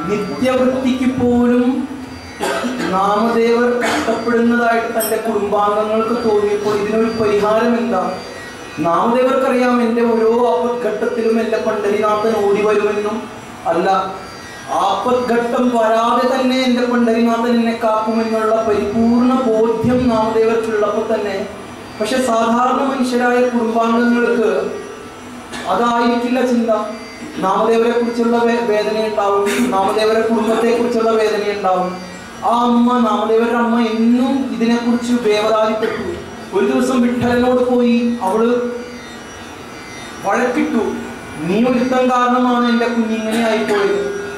നിത്യവൃത്തിക്ക് പോലും നാമദേവർ കഷ്ടപ്പെടുന്നതായിട്ട് തൻ്റെ കുടുംബാംഗങ്ങൾക്ക് തോന്നിയപ്പോൾ ഇതിനൊരു പരിഹാരം എന്താ നാമദേവർക്കറിയാം എൻ്റെ ഓരോ ആപത്ഘട്ടത്തിലും എൻ്റെ പണ്ഡരിനാഥൻ ഓടി വരുമെന്നും അല്ല ആപത്ഘട്ടം വരാതെ തന്നെ എൻ്റെ പണ്ഡരിനാഥൻ എന്നെ കാക്കുമെന്നുള്ള പരിപൂർണ ബോധ്യം നാമദേവർക്കുള്ളപ്പോൾ തന്നെ പക്ഷെ സാധാരണ മനുഷ്യരായ കുടുംബാംഗങ്ങൾക്ക് അതായിരിക്കില്ല ചിന്ത നാമദേവരെ കുറിച്ചുള്ള വേദന ഉണ്ടാവും നാമദേവരെ കുടുംബത്തെ കുറിച്ചുള്ള വേദന ഉണ്ടാവും ആ അമ്മ നാമദേവരുടെ അമ്മ എന്നും ഇതിനെക്കുറിച്ച് വേവലാതിപ്പെട്ടു ഒരു ദിവസം വിഠലനോട് പോയി അവള് വഴക്കിട്ടു നീ ഒരുത്തം കാരണമാണ് എൻ്റെ കുഞ്ഞിങ്ങനെ ആയിപ്പോയത്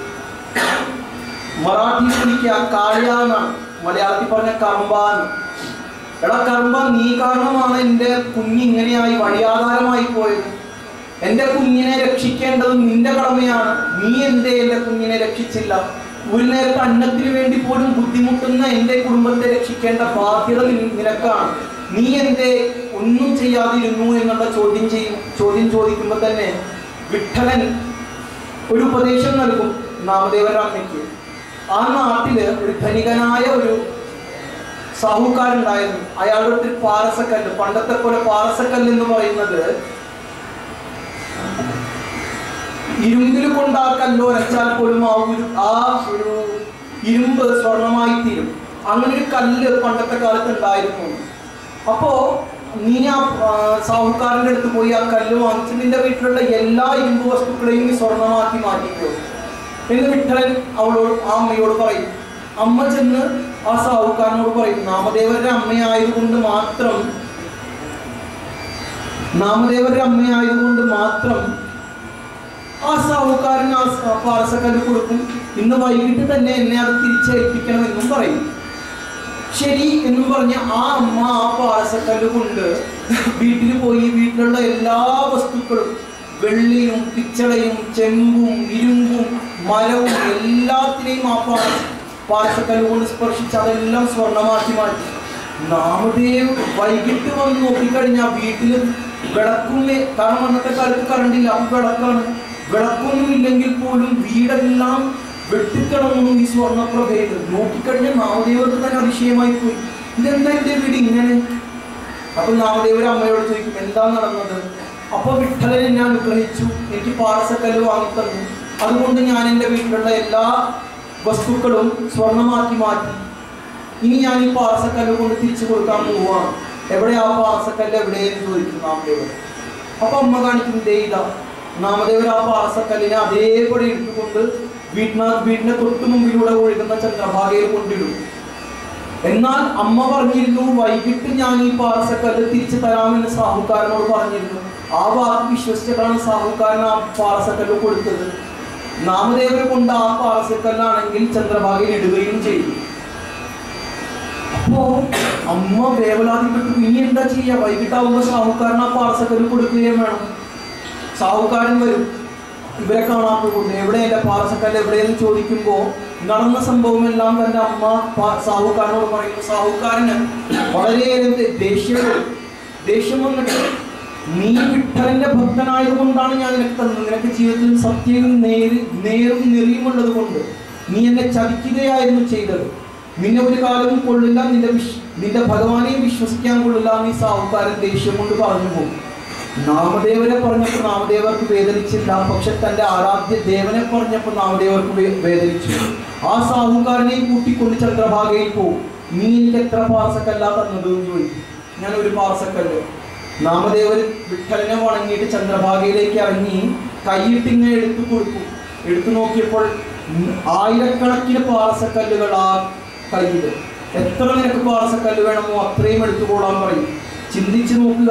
മറാഠി വിളിക്കുക കാളിയാന്നാണ് മലയാളത്തിൽ പറഞ്ഞ കർമ്പാന്ന് എടാ കർമ്മ നീ കാരണമാണ് എൻ്റെ കുഞ്ഞിങ്ങനെയായി വഴിയാധാരമായി പോയത് എൻ്റെ കുഞ്ഞിനെ രക്ഷിക്കേണ്ടത് നിന്റെ കടമയാണ് നീ എന്തേ എൻ്റെ കുഞ്ഞിനെ രക്ഷിച്ചില്ല ഒരു നേരത്തെ അന്നത്തിന് വേണ്ടി പോലും ബുദ്ധിമുട്ടുന്ന എൻ്റെ കുടുംബത്തെ രക്ഷിക്കേണ്ട ബാധ്യത നി- നിനക്കാണ് നീ എന്തേ ഒന്നും ചെയ്യാതിരുന്നു എന്നുള്ള ചോദ്യം ചെയ്യും ചോദ്യം ചോദിക്കുമ്പോൾ തന്നെ വിഠലൻ ഒരു ഉപദേശം നൽകും നാമദേവരുടെ അമ്മയ്ക്ക് ആ നാട്ടില് ഒരു ധനികനായ ഒരു സാഹുക്കാരുണ്ടായിരുന്നു അയാളുടെ അടുത്ത് പാറസക്കല്ല് പണ്ടത്തെ പോലെ പാറസക്കല്ല് എന്ന് പറയുന്നത് ഇരുമ്പിൽ കൊണ്ട് ആ കല്ല് ഉരച്ചാൽ പോലും ആ ഒരു ആ ഒരു ഇരുമ്പ് സ്വർണമായി തീരും അങ്ങനെ ഒരു കല്ല് പണ്ടത്തെ കാലത്ത് ഉണ്ടായിരുന്നു അപ്പോ നീ ആ ആ, സാഹുക്കാരൻ്റെ അടുത്ത് പോയി ആ കല്ല് വാങ്ങിച്ച് നിന്റെ വീട്ടിലുള്ള എല്ലാ ഇരുമ്പ് വസ്തുക്കളെയും നീ സ്വർണമാക്കി മാറ്റിക്കോ എന്ന് വിട്ടലൻ അവളോട് ആ അമ്മയോട് പറയും അമ്മ ചെന്ന് ആ സാഹുക്കാരനോട് പറയും നാമദേവരുടെ അമ്മയായതുകൊണ്ട് മാത്രം നാമദേവരുടെ അമ്മയായതുകൊണ്ട് മാത്രം ആ സാഹുക്കാരൻ ആ സ- പാറസക്കല്ല് കൊടുക്കും ഇന്ന് വൈകിട്ട് തന്നെ എന്നെ അത് തിരിച്ചേൽപ്പിക്കണമെന്നും പറയും ശരി എന്നും പറഞ്ഞ് ആ അമ്മ ആ പാറസക്കല്ല് കൊണ്ട് വീട്ടിൽ പോയി വീട്ടിലുള്ള എല്ലാ വസ്തുക്കളും വെള്ളിയും പിച്ചളയും ചെമ്പും ഇരുമ്പും മരവും എല്ലാത്തിനെയും ആ പാറ പാറസക്കല്ല് കൊണ്ട് സ്പർശിച്ച് അതെല്ലാം സ്വർണമാക്കി മാറ്റി നാമദേവ് വൈകിട്ട് വന്ന് നോക്കിക്കഴിഞ്ഞാൽ വീട്ടിൽ വിളക്കുമേ കാരണം അന്നത്തെ കാലത്ത് കറണ്ടില്ല അപ്പൊ വിളക്കാണ് വിളക്കൊന്നും ഇല്ലെങ്കിൽ പോലും വീടെല്ലാം വെട്ടിത്തിളങ്ങുന്നു ഈ സ്വർണ്ണപ്രഭയിൽ നോക്കിക്കഴിഞ്ഞാൽ നാമദേവർക്ക് തന്നെ അതിശയമായി പോയി ഇതെന്താ എൻ്റെ വീട് ഇങ്ങനെ അപ്പൊ നാമദേവർ അമ്മയോട് ചോദിക്കും എന്താ നടന്നത് അപ്പൊ വിഠലൻ എന്നെ അനുഗ്രഹിച്ചു എനിക്ക് പാറസക്കല്ല് വാങ്ങിത്തന്നു അതുകൊണ്ട് ഞാൻ എൻ്റെ വീട്ടിലുള്ള എല്ലാ വസ്തുക്കളും സ്വർണമാക്കി മാറ്റി ഇനി ഞാൻ ഈ പാറസക്കല്ല് കൊണ്ട് തിരിച്ചു കൊടുക്കാൻ പോവാണ് എവിടെയാ ആ പാറസക്കല്ല് എവിടെയെന്ന് ചോദിക്കും നാമദേവർ അപ്പൊ അമ്മ കാണിക്കും ദേ ഇതാ നാമദേവർ ആ പാറസക്കല്ലിനെ അതേപടി എടുത്തുകൊണ്ട് വീട്ടിന വീടിന്റെ തൊട്ടു മുമ്പിലൂടെ ഒഴുകുന്ന ചന്ദ്രഭാഗയിൽ കൊണ്ടിടും എന്നാൽ അമ്മ പറഞ്ഞിരുന്നു വൈകിട്ട് ഞാൻ ഈ പാറസക്കല്ല് തിരിച്ചു തരാമെന്ന് സാഹുക്കാരനോട് പറഞ്ഞിരുന്നു ആ വാക്ക് വിശ്വസിച്ചിട്ടാണ് സാഹുക്കാരൻ ആ പാറസക്കല്ല് കൊടുത്തത് നാമദേവരെ കൊണ്ട് ആ പാറസക്കല്ലാണെങ്കിൽ ചന്ദ്രഭാഗയിൽ ഇടുകയും ചെയ്തു അപ്പോ അമ്മ വേവലാതിപ്പെട്ടു ഇനി എന്താ ചെയ്യാ വൈകിട്ടാവുമ്പോ സാഹുക്കാരൻ ആ പാർസക്കല് കൊടുക്കുകയും വേണം സാഹുക്കാരൻ വരും ഇവരെ കാണാത്ത കൊണ്ട് എവിടെ എന്റെ പാർസക്കല്ല് എവിടെയെന്ന് ചോദിക്കുമ്പോ നടന്ന സംഭവമെല്ലാം തന്റെ അമ്മ പാ- സാഹുക്കാരനോട് പറയുന്നു സാഹുക്കാരന് വളരെയേറെ ദേ- ദേഷ്യം വരും. ദേഷ്യം വന്നിട്ട് നീ വിഠലന്റെ ഭക്തനായതുകൊണ്ടാണ് ഞാൻ നിനക്ക് തന്നത് നിനക്ക് ജീവിതത്തിൽ സത്യവും നേര് നേരും നെറിയുമുള്ളത് കൊണ്ട് നീ എന്നെ ചതിക്കുകയായിരുന്നു ചെയ്തത് നിന്നെ ഒരു കാലവും കൊള്ളില്ല നിന്റെ വിശ് നിന്റെ ഭഗവാനെയും വിശ്വസിക്കാൻ കൊള്ളില്ല എന്ന് ഈ സാഹുക്കാരൻ ദേഷ്യം കൊണ്ട് പറഞ്ഞു പോകും നാമദേവനെ പറഞ്ഞപ്പോൾ നാമദേവർക്ക് വേദനിച്ചില്ല പക്ഷെ തന്റെ ആരാധ്യ ദേവനെ പറഞ്ഞപ്പോൾ നാമദേവർക്ക് വേ- വേദനിച്ചു ആ സാഹുകാരനെയും കൂട്ടിക്കൊണ്ട് ചന്ദ്രഭാഗയിൽ പോകും നീ എനിക്ക് എത്ര പാർസക്കല്ല തന്നത് എന്ന് ചോദിക്കും ഞാൻ ഒരു പാർസക്കല്ല് നാമദേവർ വിഠലനെ വണങ്ങിയിട്ട് ചന്ദ്രഭാഗയിലേക്ക് ഇറങ്ങി കൈയിട്ട് ഇങ്ങനെ എടുത്തു കൊടുക്കും എടുത്തു നോക്കിയപ്പോൾ ഉം ആയിരക്കണക്കിന് പാറസക്കല്ലുകൾ ആ കയ്യിൽ എത്ര നിനക്ക് പാറസക്കല്ല് വേണമോ അത്രയും എടുത്തുകൊള്ളാൻ പറയും ചിന്തിച്ചു നോക്കുക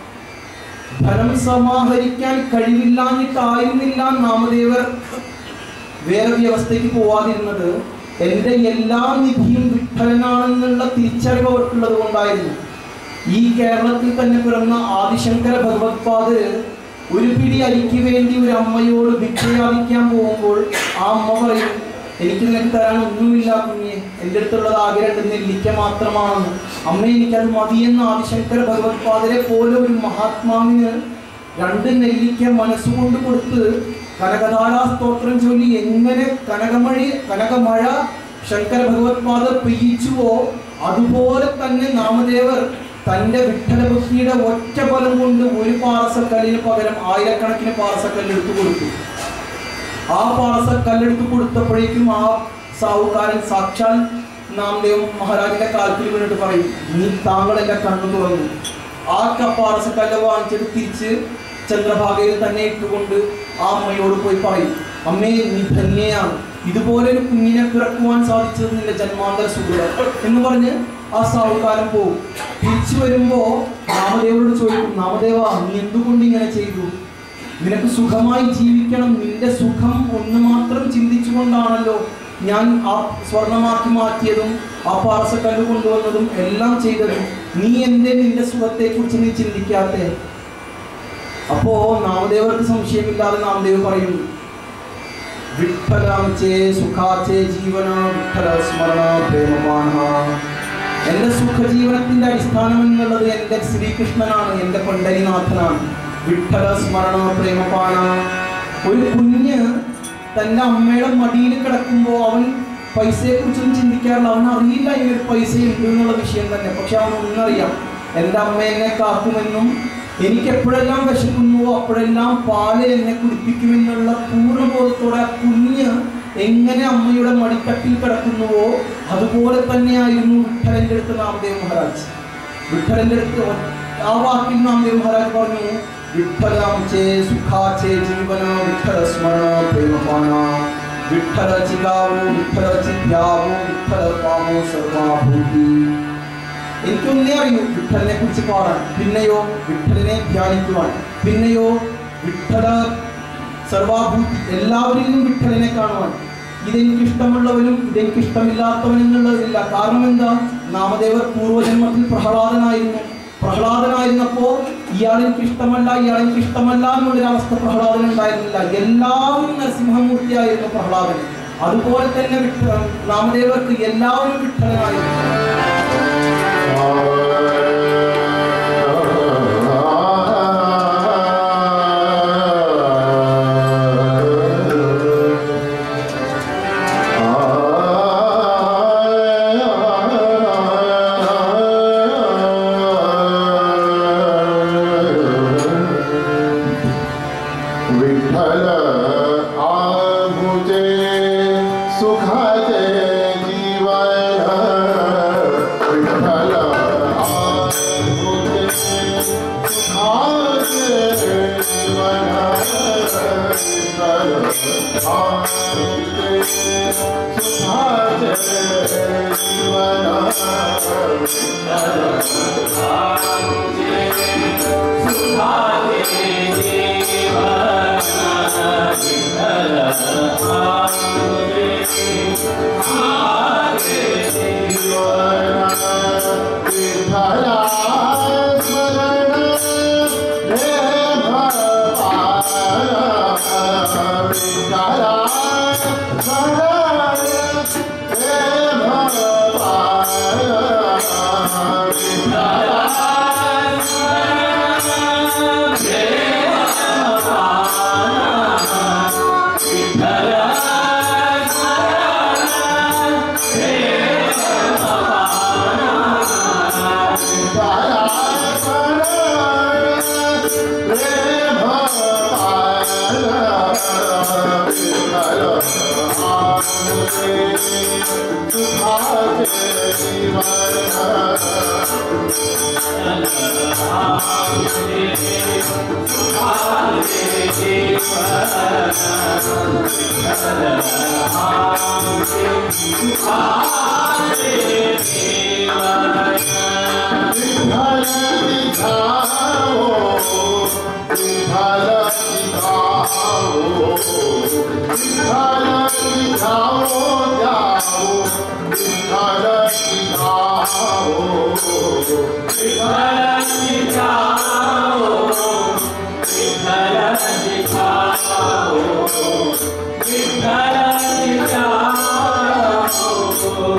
ധനം സമാഹരിക്കാൻ കഴിവില്ലാഞ്ഞിട്ടായിരുന്നില്ല നാമദേവർ വേറെ വ്യവസ്ഥയ്ക്ക് പോവാതിരുന്നത് എൻ്റെ എല്ലാ നിധിയും വിഠലനാണെന്നുള്ള തിരിച്ചറിവ് അവർക്കുള്ളത് കൊണ്ടായിരുന്നു ഈ കേരളത്തിൽ തന്നെ പിറന്ന ആദിശങ്കര ഭഗവത്പാദ് ഒരു പിടി അരിക്ക് വേണ്ടി ഒരു അമ്മയോട് ഭിക്ഷയാദിക്കാൻ പോകുമ്പോൾ ആ അമ്മ പറയും എനിക്ക് നിനക്ക് തരാൻ ഒന്നുമില്ല കുഞ്ഞെ എൻ്റെ അടുത്തുള്ളത് ആകെ രണ്ട് നെല്ലിക്ക മാത്രമാണെന്ന് അമ്മ എനിക്കത് മതിയെന്ന് ആദിശങ്കര ഭഗവത്പാദരെ പോലെ ഒരു മഹാത്മാവിന് രണ്ട് നെല്ലിക്ക മനസ്സുകൊണ്ട് കൊടുത്ത് കനകധാരാ സ്തോത്രം ചൊല്ലി എങ്ങനെ കനകമഴി കനകമഴ ശങ്കര ഭഗവത്പാദ പെയ്യിച്ചുവോ അതുപോലെ തന്നെ നാമദേവർ തന്റെ വിഠലഭക്തിയുടെ ഒറ്റ ബലം കൊണ്ട് ഒരു പാറസക്കല്ലിന് പകരം ആയിരക്കണക്കിന് പാറസക്കല്ല് എടുത്തു കൊടുത്തു ആ പാറസക്കല്ലെടുത്ത് കൊടുത്തപ്പോഴേക്കും ആ സാവുകാരൻ സാക്ഷാൽ നാമദേവ് മഹാരാജിന്റെ കാൽക്കിൽ വീണിട്ട് പറയും നീ താങ്കൾ എന്റെ കണ്ണു തുറന്നു ആ ക- പാറസക്കല്ല് വാങ്ങിച്ചിട്ട് തിരിച്ച് ചന്ദ്രഭാഗയിൽ തന്നെ ഇട്ടുകൊണ്ട് ആ അമ്മയോട് പോയി പറയും അമ്മേ നീ ധന്യയാണ് ഇതുപോലെ ഒരു കുഞ്ഞിനെ പിറക്കുവാൻ സാധിച്ചത് നിന്റെ ജന്മാന്തര സുഖം എന്ന് പറഞ്ഞ് ആ സാവുകാരൻ പോകും തിരിച്ചു വരുമ്പോ നാമദേവരോട് ചോദിക്കും നാമദേവ നീ എന്തുകൊണ്ട് ഇങ്ങനെ ചെയ്തു നിനക്ക് സുഖമായി ജീവിക്കണം നിന്റെ സുഖം ഒന്ന് മാത്രം ചിന്തിച്ചുകൊണ്ടാണല്ലോ ഞാൻ ആ സ്വർണമാക്കി മാറ്റിയതും ആ പാർസക്കല്ല് കൊണ്ടുവന്നതും എല്ലാം ചെയ്തതും നീ എന്തേ നിന്റെ സുഖത്തെ കുറിച്ച് നീ ചിന്തിക്കാത്തെ അപ്പോ നാമദേവർക്ക് സംശയമില്ലാതെ നാമദേവ് പറയും വിഠലാംചേ സുഖാചേ ജീവന വിഠല സ്മരണ പ്രേമമാണ എന്റെ സുഖജീവനത്തിന്റെ അടിസ്ഥാനം എന്നുള്ളത് എന്റെ ശ്രീകൃഷ്ണനാണ് എന്റെ പണ്ഡരിനാഥനാണ് വിഠല സ്മരണ പ്രേമപാണ ഒരു കുഞ്ഞ് തന്റെ അമ്മയുടെ മടിയിൽ കിടക്കുമ്പോൾ അവൻ പൈസയെ കുറിച്ചൊന്നും ചിന്തിക്കാറില്ല അവൻ അറിയില്ല ഇങ്ങനെ ഒരു പൈസ ഉണ്ട് എന്നുള്ള വിഷയം തന്നെ പക്ഷെ അവൻ ഒന്നറിയാം എൻ്റെ അമ്മ എന്നെ കാക്കുമെന്നും എനിക്ക് എപ്പോഴെല്ലാം വിശക്കുന്നുവോ അപ്പോഴെല്ലാം പാല് എന്നെ കുടിപ്പിക്കുമെന്നുള്ള പൂർണ്ണബോധത്തോടെ ആ കുഞ്ഞ് എങ്ങനെ അമ്മയുടെ മടിത്തട്ടിൽ കിടക്കുന്നുവോ അതുപോലെ തന്നെയായിരുന്നു വിഠലന്റെ അടുത്ത് നാമദേവ് മഹാരാജ് വിഠലന്റെ അടുത്ത് ഒ- ആ വാക്കിൽ നാമദേവ് മഹാരാജ് പറഞ്ഞു വിഠലാംചേ സുഖാചേ ജീവന വിഠല സ്മരണ പ്രേമപാന വിഠല ചികാവോ വിഠല ചിദ്യാവോ വിഠല പാമോ സർവാഭൂതി എനിക്കൊന്നേ അറിയൂ വിഠലിനെ കുറിച്ച് പാടാൻ പിന്നെയോ വിഠലിനെ ധ്യാനിക്കുവാൻ പിന്നെയോ വിഠല സർവാഭൂതി എല്ലാവരിലും വിഠലിനെ കാണുവാൻ ഇതെനിക്ക് ഇഷ്ടമുള്ളവനും ഇതെനിക്ക് ഇഷ്ടമില്ലാത്തവനും എന്നുള്ളതില്ല കാരണം എന്താ നാമദേവർ പൂർവ്വജന്മത്തിൽ പ്രഹ്ലാദനായിരുന്നു പ്രഹ്ലാദനായിരുന്നപ്പോ ഇയാൾ എനിക്ക് ഇഷ്ടമല്ല ഇയാൾ എനിക്ക് ഇഷ്ടമല്ല എന്നുള്ളൊരു അവസ്ഥ പ്രഹ്ലാദൻ ഉണ്ടായിരുന്നില്ല എല്ലാവരും നരസിംഹമൂർത്തിയായിരുന്നു പ്രഹ്ലാദൻ അതുപോലെ തന്നെ വിഠ നാമദേവർക്ക് എല്ലാവരും വിഠലനായിരുന്നു विठ्ठल आभुजे सुखाचे जीवन विठ्ठल आभुजे सुखाचे जीवन विठ्ठल आभुजे सुखाचे जीवन Vittala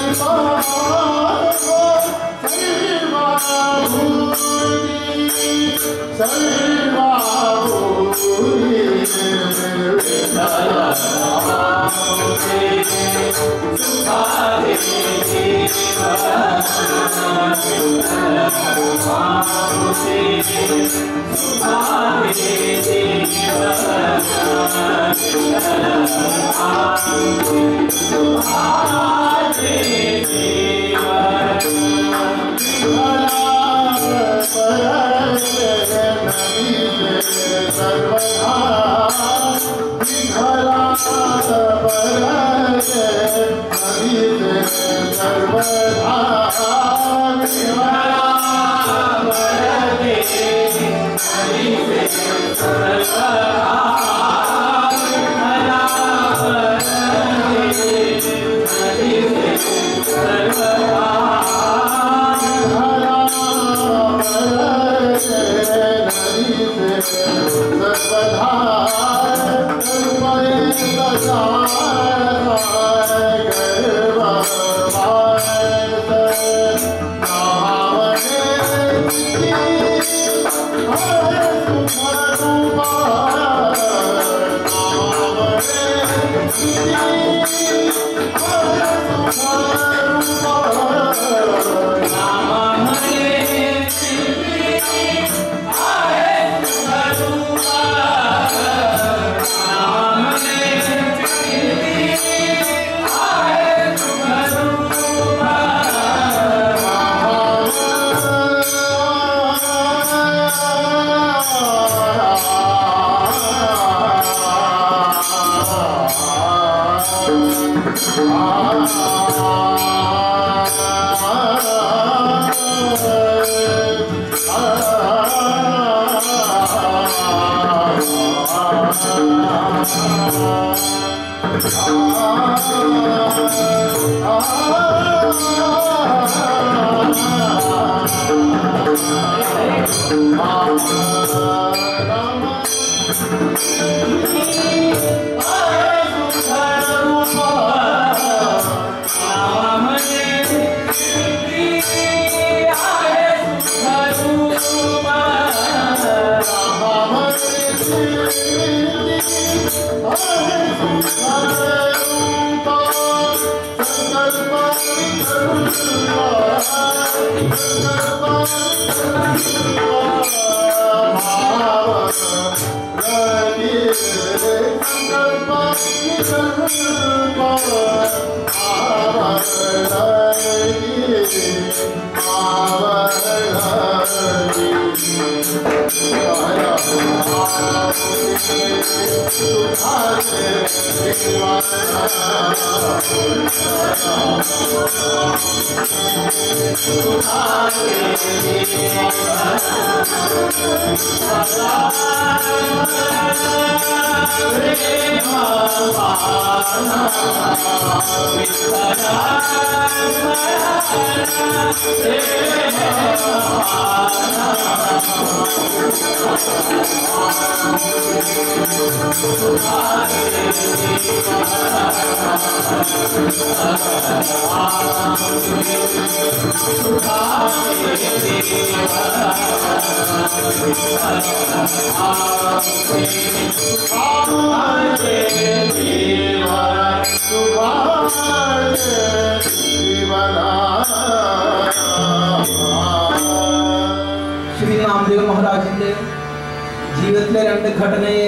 ശ്രീ നാമദേവ് മഹാരാജിന്റെ ജീവിതത്തിലെ രണ്ട് ഘടനയെ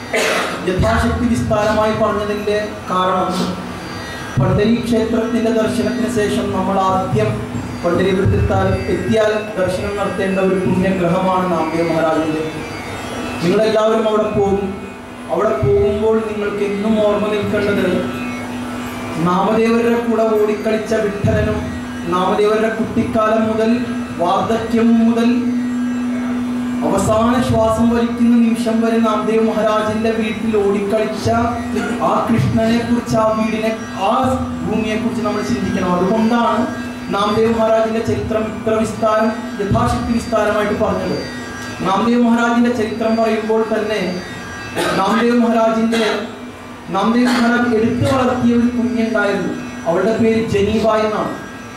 യഥാശക്തി വിസ്താരമായി പറഞ്ഞതിന്റെ കാരണം പണ്ഡരി ക്ഷേത്രത്തിന്റെ ദർശനത്തിന് ശേഷം നമ്മൾ ആദ്യം പണ്ഡരിപുരത്തെത്താൽ എത്തിയാൽ ദർശനം നടത്തേണ്ട ഒരു പുണ്യഗ്രഹമാണ് നാമദേവ് മഹാരാജിന്റെ നിങ്ങളെല്ലാവരും അവിടെ പോകും അവിടെ പോകുമ്പോൾ നിങ്ങൾക്ക് എന്നും ഓർമ്മ നിൽക്കേണ്ടത് നാമദേവരുടെ കൂടെ ഓടിക്കളിച്ച വിഠലനും നാമദേവരുടെ കുട്ടിക്കാലം മുതൽ വാർദ്ധക്യം മുതൽ അവസാന ശ്വാസം വലിക്കുന്ന നിമിഷം വരെ നാമദേവ് മഹാരാജിന്റെ വീട്ടിൽ ഓടിക്കളിച്ച ആ കൃഷ്ണനെ കുറിച്ച് ആ വീടിനെ ആ ഭൂമിയെ കുറിച്ച് നമ്മൾ ചിന്തിക്കണം അതുകൊണ്ടാണ് നാമദേവ് മഹാരാജിന്റെ ചരിത്രം ഇത്ര വിസ്താരം യഥാശക്തി വിസ്താരമായിട്ട് പറഞ്ഞത് നാമദേവ് മഹാരാജിന്റെ ചരിത്രം പറയുമ്പോൾ തന്നെ നാമദേവ് മഹാരാജിന്റെ നാമദേവ് മഹാരാജ് എടുത്തു വളർത്തിയ ഒരു കുഞ്ഞുണ്ടായിരുന്നു അവളുടെ പേര് ജനീബ എന്നാണ്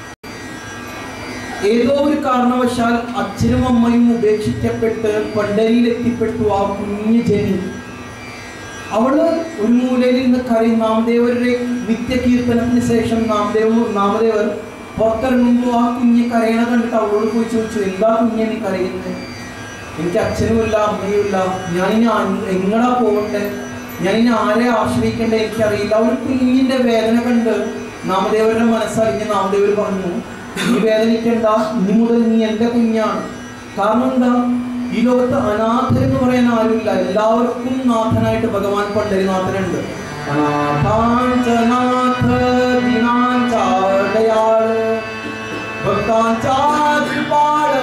ഏതോ ഒരു കാരണവശാൽ അച്ഛനും അമ്മയും ഉപേക്ഷിക്കപ്പെട്ട് പണ്ടരിയിൽ എത്തിപ്പെട്ടു ആ കുഞ്ഞ് ജനി അവള് ഒരു മൂലയിൽ നിന്ന് കരയും നാമദേവരുടെ നിത്യകീർത്തനത്തിന് ശേഷം നാമദേവ് നാമദേവർ പുറത്തിറങ്ങുമ്പോൾ ആ കുഞ്ഞ് കരയണ കണ്ടിട്ട് അവളോട് പോയി ചോദിച്ചു എന്താ കുഞ്ഞെ നീ കരയുന്നത് എനിക്ക് അച്ഛനുമില്ല അമ്മയുമില്ല ഞാനിനി ആ- എങ്ങടാ പോകണ്ടേ ഞാനിനി ആരെ ആശ്രയിക്കണ്ടേ എനിക്കറിയില്ല ഒരു കുഞ്ഞിന്റെ വേദന കണ്ട് നാമദേവരുടെ മനസ്സറിഞ്ഞ് നാമദേവർ പറഞ്ഞു നീ വേദനിക്കണ്ട ഇനി മുതൽ നീ എൻ്റെ കുഞ്ഞാണ് കാരണം എന്താ ഈ ലോകത്ത് അനാഥരെന്ന് പറയാൻ ആരുമില്ല എല്ലാവർക്കും നാഥനായിട്ട് ഭഗവാൻ പണ്ടരിനാഥനുണ്ട് അനാഥാഞ്ചനാഥ ദിനാഞ്ചാടയാള് ഭക്താഞ്ചാതിപാട്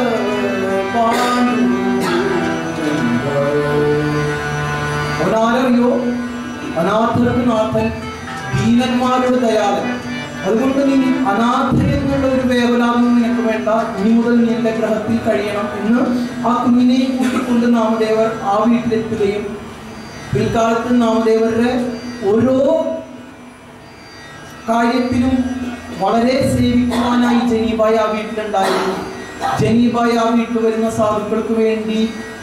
അവനാരറിയോ അനാഥർക്ക് നാഥൻ ദീനന്മാരുടെ ദയാലൻ അതുകൊണ്ട് നീ അനാഥൻ എന്നുള്ള ഒരു വേവലാതൊന്നും നിനക്ക് വേണ്ട ഇനി മുതൽ നീ എൻ്റെ ഗ്രഹത്തിൽ കഴിയണം എന്ന് ആ കുഞ്ഞിനെയും കൂട്ടിക്കൊണ്ട് നാമദേവർ ആ വീട്ടിലെത്തുകയും പിൽക്കാലത്ത് നാമദേവരുടെ ഓരോ കാര്യത്തിലും വളരെ സേവിക്കുവാനായി ജനീബായി ആ വീട്ടിലുണ്ടായിരുന്നു ജനീബായി ആ വീട്ടിൽ വരുന്ന സാധുക്കൾക്ക് വേണ്ടി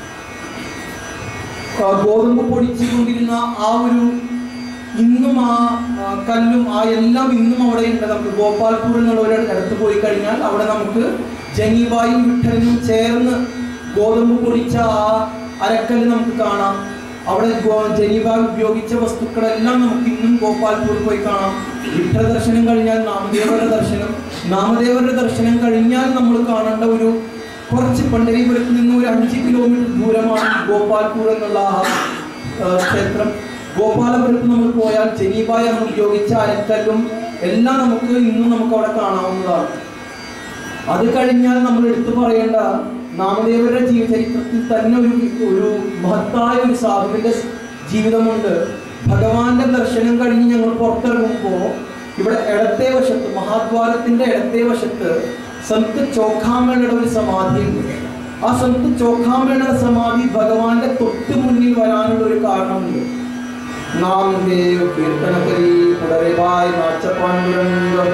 ആ, ഗോതമ്പ് പൊടിച്ചുകൊണ്ടിരുന്ന ആ ഒരു ഇന്നും ആ ആ, കല്ലും ആ എല്ലാം ഇന്നും അവിടെ ഉണ്ട് നമുക്ക് ഗോപാൽപൂർ എന്നുള്ള ഒരു ഇടത്ത് പോയി കഴിഞ്ഞാൽ അവിടെ നമുക്ക് ജനീബായും വിട്ടലിനും ചേർന്ന് ഗോതമ്പ് പൊടിച്ച ആ അരക്കല്ല് നമുക്ക് കാണാം അവിടെ ഗോ- ജനീബ ഉപയോഗിച്ച വസ്തുക്കളെല്ലാം നമുക്ക് ഇന്നും ഗോപാൽപൂർ പോയി കാണാം വിട്ട ദർശനം കഴിഞ്ഞാൽ നാമദേവരുടെ ദർശനം നാമദേവരുടെ ദർശനം കഴിഞ്ഞാൽ നമ്മൾ കാണേണ്ട ഒരു കുറച്ച് പണ്ടരീപുരത്ത് നിന്ന് ഒരു അഞ്ച് കിലോമീറ്റർ ദൂരമാണ് ഗോപാൽപൂർ എന്നുള്ള ആ ആ, ക്ഷേത്രം ഗോപാലപുരത്ത് നമ്മൾ പോയാൽ ജനീബായ നമ്മൾ ഉപയോഗിച്ച അരക്കല്ലും എല്ലാം നമുക്ക് ഇന്നും നമുക്ക് അവിടെ കാണാവുന്നതാണ് അത് കഴിഞ്ഞാൽ നമ്മൾ എടുത്തു പറയേണ്ട നാമദേവരുടെ ജീവചരിത്രത്തിൽ തന്നെ ഒരു ഒരു മഹത്തായ ഒരു സാധുവിന്റെ ജീവിതമുണ്ട് ഭഗവാന്റെ ദർശനം കഴിഞ്ഞ് ഞങ്ങൾ പുറത്തിറങ്ങുമ്പോൾ ഇവിടെ ഇടത്തെ വശത്ത് മഹാദ്വാരത്തിന്റെ ഇടത്തെ വശത്ത് സന്ത് ചോഖാമേളയുടെ ഒരു സമാധിയുണ്ട് ആ സന്ത് ചോഖാമേളയുടെ സമാധി ഭഗവാന്റെ തൊട്ട് മുന്നിൽ വരാനുള്ള ഒരു കാരണമുണ്ട് നാമദേവ് കീർത്തനകരി പുടരവായ് നാച്ചപ്പാണ്ടുരംഗം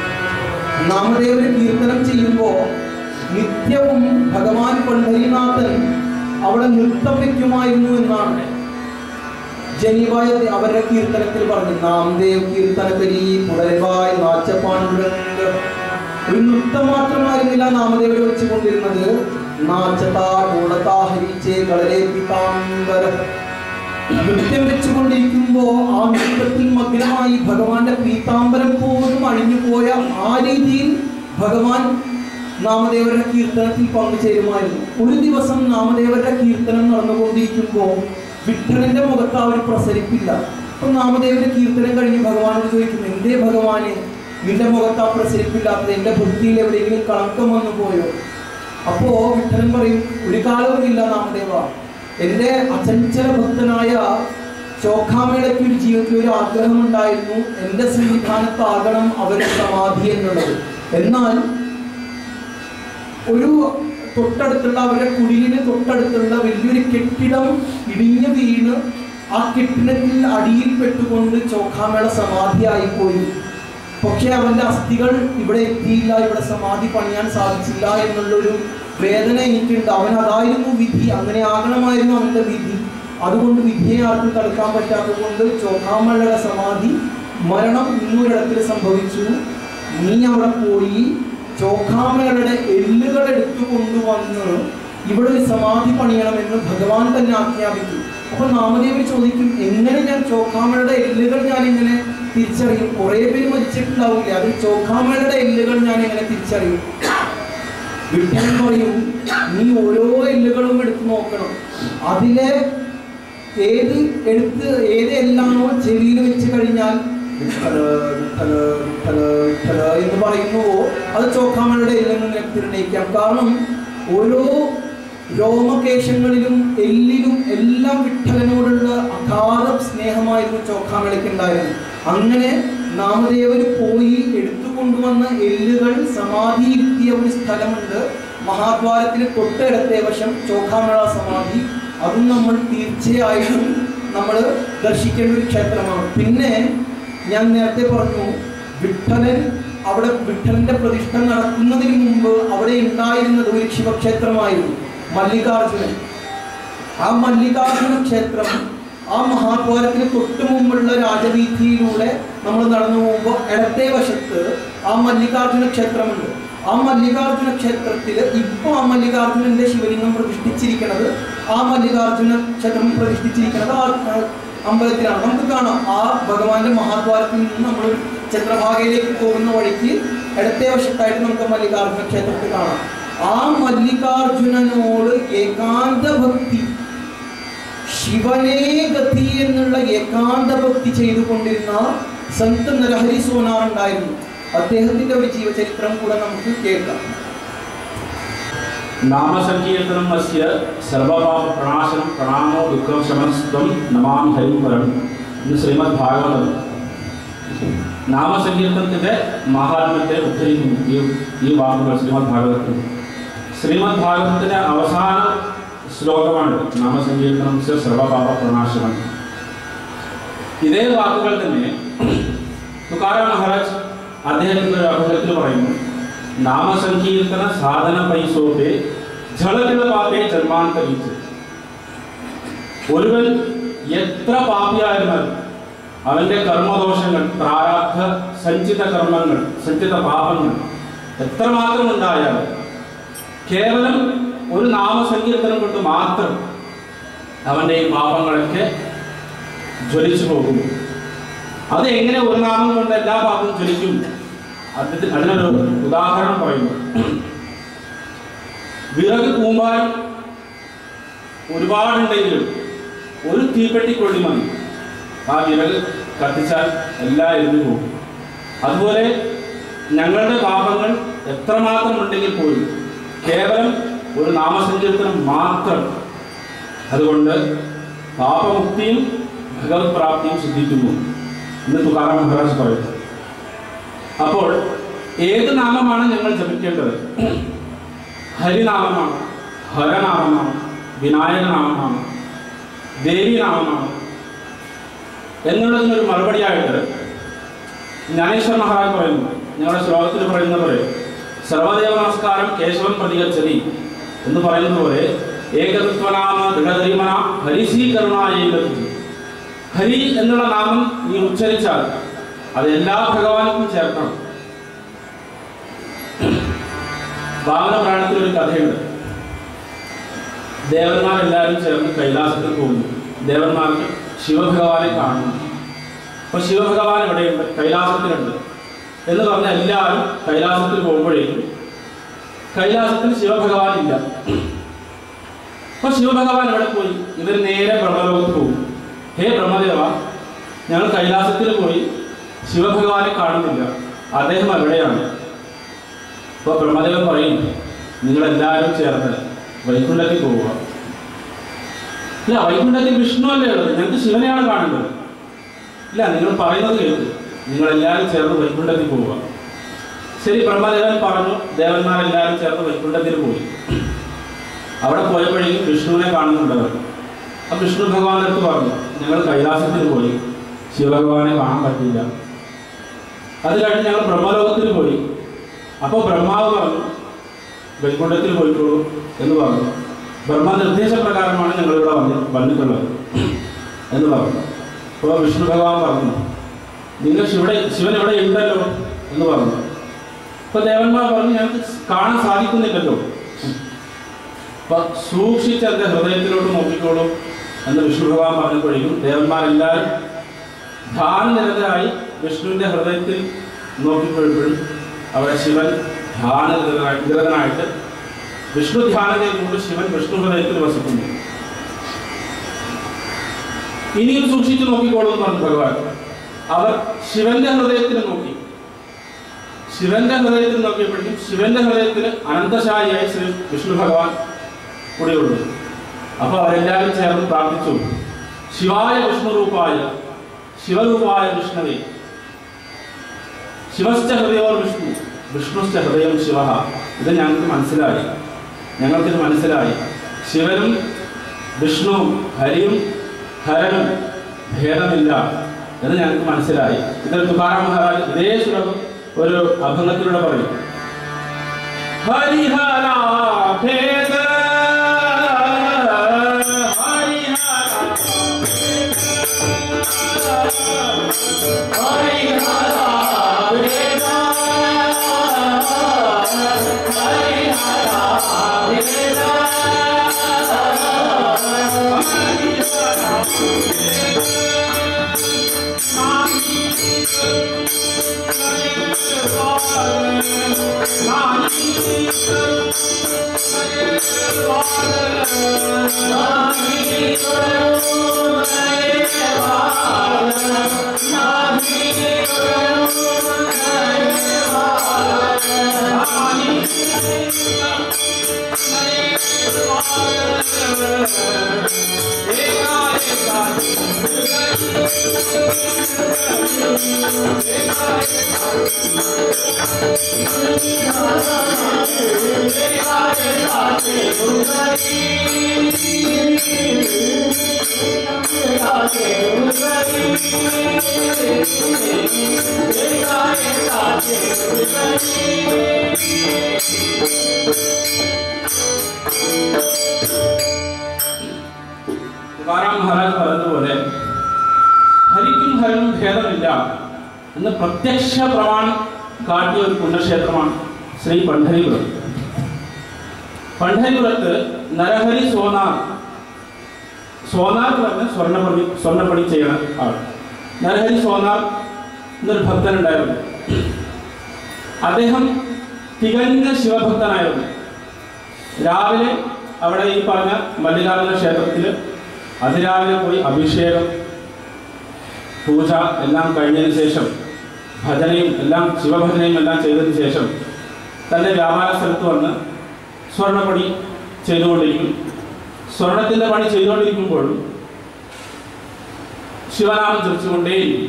നാമദേവന് കീർത്തനം ചെയ്യുമ്പോൾ നിത്യവും ഭഗവാൻ പണ്ഡരിനാഥൻ അവിടെ നൃത്തം വയ്ക്കുമായിരുന്നു എന്നാണ് ജനീവായ അവരുടെ കീർത്തനത്തിൽ പറഞ്ഞു നാമദേവ് കീർത്തനകരി പുടരവായ് നാച്ചപ്പാണ്ടുരംഗ ഒരു നൃത്തം മാത്രമായിരുന്നില്ല നാമദേവരെ വെച്ചുകൊണ്ടിരുന്നത് നാച്ചതാ കൂടത്താ ഹരിച്ചേ കളരേ പിതാംബരം നൃത്യം വെച്ചുകൊണ്ടിരിക്കുമ്പോ ആ നൃത്തത്തിൽ മഗ്നമായി ഭഗവാന്റെ പീതാംബരം പോലും അഴിഞ്ഞു പോയ ആ രീതിയിൽ ഭഗവാൻ നാമദേവരുടെ കീർത്തനത്തിൽ പങ്കുചേരുമായിരുന്നു ഒരു ദിവസം നാമദേവരുടെ കീർത്തനം നടന്നുകൊണ്ടിരിക്കുമ്പോൾ വിഠലന്റെ മുഖത്ത് ആ ഒരു പ്രസരിപ്പില്ല അപ്പൊ നാമദേവന്റെ കീർത്തനം കഴിഞ്ഞ് ഭഗവാനോട് ചോദിക്കും എന്തേ ഭഗവാനെ നിന്റെ മുഖത്ത് ആ പ്രസരിപ്പില്ലാത്തത് എന്റെ ബുദ്ധിയിൽ എവിടെയെങ്കിലും കളങ്കം വന്നു പോയോ അപ്പോ വിഠലൻ പറയും ഒരു കാലവുമില്ല നാമദേവ എൻ്റെ അചഞ്ചല ഭക്തനായ ചോഖാമേളയ്ക്ക് ഒരു ജീവിതത്തിൽ ഒരു ആഗ്രഹമുണ്ടായിരുന്നു എൻ്റെ സന്നിധാനത്താകണം അവരുടെ സമാധി എന്നുള്ളത് എന്നാൽ ഒരു തൊട്ടടുത്തുള്ള അവരുടെ കുടിലിന് തൊട്ടടുത്തുള്ള വലിയൊരു കെട്ടിടം ഇടിഞ്ഞു വീണ് ആ കെട്ടിടത്തിൽ അടിയിൽ പെട്ടുകൊണ്ട് ചോഖാമേള സമാധിയായിപ്പോയി പക്ഷെ അവന്റെ അസ്ഥികൾ ഇവിടെ എത്തിയില്ല ഇവിടെ സമാധി പണിയാൻ സാധിച്ചില്ല എന്നുള്ളൊരു വേദന എനിക്കുണ്ട് അവൻ അതായിരുന്നു വിധി അങ്ങനെ ആകണമായിരുന്നു അവന്റെ വിധി അതുകൊണ്ട് വിധിയെ ആർക്കും തടുക്കാൻ പറ്റാത്തത് കൊണ്ട് ചോഖാമേളയുടെ സമാധി മരണം ഇന്നൊരിടത്തിൽ സംഭവിച്ചു നീ അവിടെ പോയി ചോഖാമേളയുടെ എല്ലുകൾ എടുത്തു കൊണ്ടുവന്ന് ഇവിടെ ഒരു സമാധി പണിയണമെന്ന് ഭഗവാൻ തന്നെ ആജ്ഞാപിച്ചു അപ്പൊ നാമദേവൻ ചോദിക്കും എങ്ങനെ ഞാൻ ചോഖാമയുടെ എല്ലുകൾ ഞാൻ എങ്ങനെ തിരിച്ചറിയും കുറെ പേര് മരിച്ചിട്ടുണ്ടാവില്ല അതിൽ ചോഖാമയുടെ എല്ലുകൾ ഞാൻ എങ്ങനെ തിരിച്ചറിയും വിട്ടൻ പറയും നീ ഓരോ എല്ലുകളും എടുത്ത് നോക്കണം അതിലെ ഏത് എടുത്ത് ഏത് എല്ലാണോ ചെവിയിൽ വെച്ച് കഴിഞ്ഞാൽ വിട്ടല, വിട്ടല, വിട്ടല, വിട്ടല എന്ന് പറയുന്നുവോ അത് ചോക്കാമയുടെ എല്ലിൽ നിന്ന് നിർണ്ണയിക്കാം കാരണം ഓരോ രോമകേശങ്ങളിലും എല്ലിലും എല്ലാം വിട്ടലനോടുള്ള അഗാധ സ്നേഹമായിരുന്നു ചോക്കാമേളയ്ക്ക് ഉണ്ടായിരുന്നു അങ്ങനെ നാമദേവന് പോയി എടുത്തുകൊണ്ടുവന്ന എല്ലുകൾ സമാധിയിരുത്തിയ ഒരു സ്ഥലമുണ്ട് മഹാദ്വാരത്തിന് തൊട്ടിടത്തെ വശം ചോക്കാമേള സമാധി അതും നമ്മൾ തീർച്ചയായിട്ടും നമ്മൾ ദർശിക്കേണ്ട ഒരു ക്ഷേത്രമാണ് പിന്നെ ഞാൻ നേരത്തെ പറഞ്ഞു വിഠലൻ അവിടെ വിഠലന്റെ പ്രതിഷ്ഠ നടക്കുന്നതിന് മുമ്പ് അവിടെ ഉണ്ടായിരുന്നത് ഒരു ശിവക്ഷേത്രമായിരുന്നു മല്ലികാർജുനൻ ആ മല്ലികാർജുന ക്ഷേത്രം ആ മഹാദ്വാരത്തിന് തൊട്ടു മുമ്പുള്ള രാജവീഥിയിലൂടെ നമ്മൾ നടന്നു പോകുമ്പോൾ ഇടത്തെ വശത്ത് ആ മല്ലികാർജുന ക്ഷേത്രമുണ്ട് ആ മല്ലികാർജുന ക്ഷേത്രത്തിൽ ഇപ്പോൾ ആ മല്ലികാർജുനന്റെ ശിവലിംഗം പ്രതിഷ്ഠിച്ചിരിക്കുന്നത് ആ മല്ലികാർജുന ക്ഷേത്രം പ്രതിഷ്ഠിച്ചിരിക്കുന്നത് ആ ആ അമ്പലത്തിലാണ് നമുക്ക് കാണാം ആ ഭഗവാന്റെ മഹാദ്വാരത്തിൽ നിന്ന് നമ്മൾ ചന്ദ്രഭാഗയിലേക്ക് പോകുന്ന വഴിക്ക് ഇടത്തെ വശത്തായിട്ട് നമുക്ക് മല്ലികാർജുന ക്ഷേത്രത്തിൽ കാണാം ആ മല്ലികാർജുനനോട് ഏകാന്ത ഭക്തി ശിവനേ ഗതി എന്നുള്ള ഏകാന്ത ഭക്തി ചെയ്തുകൊണ്ടിരുന്ന സന്ത് നരഹരി സോനാർ ഉണ്ടായിരുന്നു അദ്ദേഹത്തിന്റെ ഒരു ജീവചരിത്രം കൂടെ നമുക്ക് കേൾക്കാം നാമസങ്കീർത്തനം അസ്യ സർവപാപ പ്രണാശനം പ്രണാമോ ദുഃഖം ശമനസ്ത്വം നമാമി ഹരിം പരം ഇന്ന് ശ്രീമദ് ഭാഗവതം നാമസങ്കീർത്തനത്തിന്റെ മഹാത്മ്യത്തെ ഉദ്ധരിക്കുന്നു ഈ ഈ വാക്കുകൾ ശ്രീമദ് ഭാഗവതത്തിൽ ശ്രീമദ് ഭാഗവതത്തിന്റെ അവസാന ശ്ലോകമാണ് നാമസങ്കീർത്തനം അസ്യ സർവപാപ പ്രണാശനം ഇതേ വാക്കുകൾ തന്നെ തുക്കാരാം മഹാരാജ് അദ്ദേഹത്തിന്റെ ഒരു അഭിമുഖത്തിൽ പറയുന്നു നാമസങ്കീർത്തന സാധന പൈസോപേ ജളത്തിലുള്ള പാപേ ജന്മാന്തരിച്ച് ഒരുവൻ എത്ര പാപിയായിരുന്നാലും അവന്റെ കർമ്മദോഷങ്ങൾ പ്രാരാബ്ധ സഞ്ചിത കർമ്മങ്ങൾ സഞ്ചിത പാപങ്ങൾ എത്രമാത്രം ഉണ്ടായാലും കേവലം ഒരു നാമസങ്കീർത്തനം കൊണ്ട് മാത്രം അവന്റെ ഈ പാപങ്ങളൊക്കെ ജ്വലിച്ചു പോകും അത് എങ്ങനെ ഒരു നാമം കൊണ്ട് എല്ലാ പാപവും ജ്വലിക്കും അതിന് അതിനൊരു ഉദാഹരണം പറയുന്നു വിറക് കൂമ്പാൽ ഒരുപാടുണ്ടെങ്കിലും ഒരു തീപ്പെട്ടിക്കൊള്ളി മതി ആ വിറക് കത്തിച്ചാൽ എല്ലാം എരിഞ്ഞു പോകും അതുപോലെ ഞങ്ങളുടെ പാപങ്ങൾ എത്രമാത്രം ഉണ്ടെങ്കിൽ പോലും കേവലം ഒരു നാമസങ്കീർത്തനം മാത്രം അതുകൊണ്ട് പാപമുക്തിയും ഭഗവത് പ്രാപ്തിയും സിദ്ധിക്കുന്നു എന്ന് തുകാറാം മഹാരാജ് പറയുന്നു അപ്പോൾ ഏത് നാമമാണ് ഞങ്ങൾ ജപിക്കേണ്ടത് ഹരിനാമമാണ് ഹരനാമമാണ് വിനായക നാമമാണ് ദേവി നാമമാണ് എന്നുള്ളതിനൊരു മറുപടിയായിട്ട് ജ്ഞാനേശ്വര മഹാരാജ് പറയുന്നു ഞങ്ങളുടെ ശ്ലോകത്തിൽ പറയുന്ന പോലെ സർവദേവ നമസ്കാരം കേശവൻ പ്രതികച്ചതി എന്ന് പറയുന്ന പോലെ ഏകതത്വനാമ ദൃഢധരിമന ഹരിശീകരണായി ഹരി എന്നുള്ള നാമം നീ ഉച്ചരിച്ചാൽ അത് എല്ലാ ഭഗവാനും ചേർക്കണം വാമന പുരാണത്തിൽ ഒരു കഥയുണ്ട് ദേവന്മാരെല്ലാവരും ചേർന്ന് കൈലാസത്തിൽ പോകുന്നു ദേവന്മാർക്ക് ശിവഭഗവാനെ കാണുന്നു അപ്പൊ ശിവഭഗവാൻ ഇവിടെയുണ്ട് കൈലാസത്തിലുണ്ട് എന്ന് പറഞ്ഞ എല്ലാവരും കൈലാസത്തിൽ പോകുമ്പോഴേക്കും കൈലാസത്തിൽ ശിവഭഗവാൻ ഇല്ല അപ്പൊ ശിവഭഗവാൻ എവിടെ പോയി ഇവർ നേരെ ബ്രഹ്മലോകത്ത് പോകും ഹേ ബ്രഹ്മദേവ ഞങ്ങൾ കൈലാസത്തിൽ പോയി ശിവഭഗവാനെ കാണുന്നില്ല അദ്ദേഹം എവിടെയാണ് അപ്പോൾ ബ്രഹ്മദേവൻ പറയും നിങ്ങളെല്ലാവരും ചേർന്ന് വൈകുണ്ഠത്തിൽ പോവുക ഇല്ല വൈകുണ്ഠത്തിൽ വിഷ്ണു അല്ലേ ഉള്ളത് ഞങ്ങൾക്ക് ശിവനെയാണ് കാണേണ്ടത് ഇല്ല നിങ്ങൾ പറയുന്നത് കേൾക്കൂ നിങ്ങളെല്ലാവരും ചേർന്ന് വൈകുണ്ഠത്തിൽ പോവുക ശരി ബ്രഹ്മദേവൻ പറഞ്ഞു ദേവന്മാരെല്ലാവരും ചേർന്ന് വൈകുണ്ഠത്തിൽ പോയി അവിടെ പോയപ്പോഴേക്കും വിഷ്ണുവിനെ കാണുന്നുണ്ടവർ ആ വിഷ്ണു ഭഗവാന്റെ അടുത്ത് പറഞ്ഞു ഞങ്ങൾ കൈലാസത്തിൽ പോയി ശിവഭഗവാനെ കാണാൻ പറ്റില്ല അത് കഴിഞ്ഞ് ഞങ്ങൾ ബ്രഹ്മലോകത്തിൽ പോയി അപ്പോൾ ബ്രഹ്മാവ് പറഞ്ഞു വൈകുണ്ഠത്തിൽ പോയിട്ടുള്ളൂ എന്ന് പറഞ്ഞു ബ്രഹ്മ നിർദ്ദേശപ്രകാരമാണ് ഞങ്ങളിവിടെ വന്നി വന്നിട്ടുള്ളത് എന്ന് പറഞ്ഞു അപ്പോൾ വിഷ്ണു ഭഗവാൻ പറഞ്ഞു നിങ്ങൾ ശിവടെ ശിവൻ ഇവിടെ ഉണ്ടല്ലോ എന്ന് പറഞ്ഞു അപ്പോൾ ദേവന്മാർ പറഞ്ഞു ഞങ്ങൾക്ക് കാണാൻ സാധിക്കുന്നില്ലല്ലോ അപ്പൊ സൂക്ഷിച്ച് എൻ്റെ ഹൃദയത്തിലോട്ട് നോക്കിക്കോളൂ എന്ന് വിഷ്ണു ഭഗവാൻ പറഞ്ഞപ്പോഴേക്കും ദേവന്മാരെല്ലാവരും ധ്യാനനിരതരായി വിഷ്ണുവിൻ്റെ ഹൃദയത്തിൽ നോക്കിപ്പോയപ്പോഴും അവിടെ ശിവൻ ധ്യാനനിരതനായി നിരതനായിട്ട് വിഷ്ണു ധ്യാനം ചെയ്തുകൊണ്ട് ശിവൻ വിഷ്ണു ഹൃദയത്തിൽ വസിക്കുന്നു ഇനിയും സൂക്ഷിച്ചു നോക്കിക്കോളൂ എന്ന് പറഞ്ഞു ഭഗവാൻ അവർ ശിവന്റെ ഹൃദയത്തിൽ നോക്കി ശിവന്റെ ഹൃദയത്തിൽ നോക്കിയപ്പോഴേക്കും ശിവന്റെ ഹൃദയത്തിൽ അനന്തശായിയായി ശ്രീ വിഷ്ണു ഭഗവാൻ കൂടെയുള്ളൂ അപ്പൊ അവരെല്ലാവരും ചേർന്ന് പ്രാർത്ഥിച്ചു ശിവായ വിഷ്ണുരൂപായ ശിവരൂപായ വിഷ്ണവേ ശിവസ്ഥ ഹൃദയോർ വിഷ്ണു വിഷ്ണുസ്ഥ ഹൃദയം ശിവ ഇത് ഞങ്ങൾക്ക് മനസ്സിലായി ഞങ്ങൾക്കിത് മനസ്സിലായി ശിവനും വിഷ്ണുവും ഹരിയും ഹരനും ഭേദമില്ല എന്ന് ഞങ്ങൾക്ക് മനസ്സിലായി ഇതിൽ തുകാറാം മഹാരാജ് ഇതേ ശ്ലോകം ഒരു അഭംഗത്തിലൂടെ പറയും ഹരിഹരാ ഭേദ ഹരിഹരാ തുകാറാം മഹാരാജ് പറഞ്ഞതുപോലെ ഹരിക്കും ഹരനും ഭേദമില്ല എന്ന് പ്രത്യക്ഷ പ്രമാണം കാട്ടിയ ഒരു പുണ്യക്ഷേത്രമാണ് ശ്രീ പണ്ഡരിപുരം പണ്ഡരിപുരത്ത് നരഹരി സോനാർ സോനാർ പറഞ്ഞ സ്വർണ്ണപ്പണി സ്വർണ്ണപ്പണി ചെയ്യണ ആൾ നരഹരി സോനാർ എന്നൊരു ഭക്തനുണ്ടായിരുന്നു അദ്ദേഹം തികഞ്ഞ ശിവഭക്തനായിരുന്നു രാവിലെ അവിടെ ഈ പറഞ്ഞ മല്ലികാർജുന ക്ഷേത്രത്തിൽ അതിരാവിലെ പോയി അഭിഷേകം പൂജ എല്ലാം കഴിഞ്ഞതിന് ശേഷം ഭജനയും എല്ലാം ശിവഭജനയും എല്ലാം ചെയ്തതിന് ശേഷം തൻ്റെ വ്യാപാര സ്ഥലത്ത് വന്ന് സ്വർണ്ണപ്പണി ചെയ്തുകൊണ്ടിരിക്കും സ്വർണത്തിൻ്റെ പണി ചെയ്തുകൊണ്ടിരിക്കുമ്പോഴും ശിവനാമം ജപിച്ചുകൊണ്ടേയിരിക്കും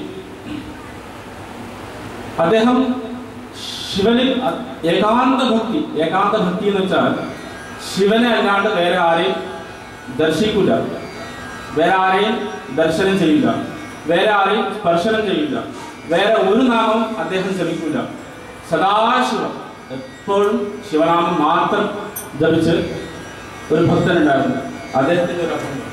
അദ്ദേഹം ശിവനിൽ അ- ഏകാന്ത ഭക്തി ഏകാന്ത ഭക്തി എന്ന് വെച്ചാൽ ശിവനെ അല്ലാണ്ട് വേറെ ആരെയും ദർശിക്കില്ല വേറെ ആരെയും ദർശനം ചെയ്യില്ല വേറെ ആരെയും സ്പർശനം ചെയ്യില്ല വേറെ ഒരു നാമവും അദ്ദേഹം ജപിക്കില്ല സദാശിവം എപ്പോഴും ശിവനാമം മാത്രം ജപിച്ച് ഒരു ഭക്തനുണ്ടായിരുന്നു അദ്ദേഹത്തിന്റെ ഒരു അഭംഗം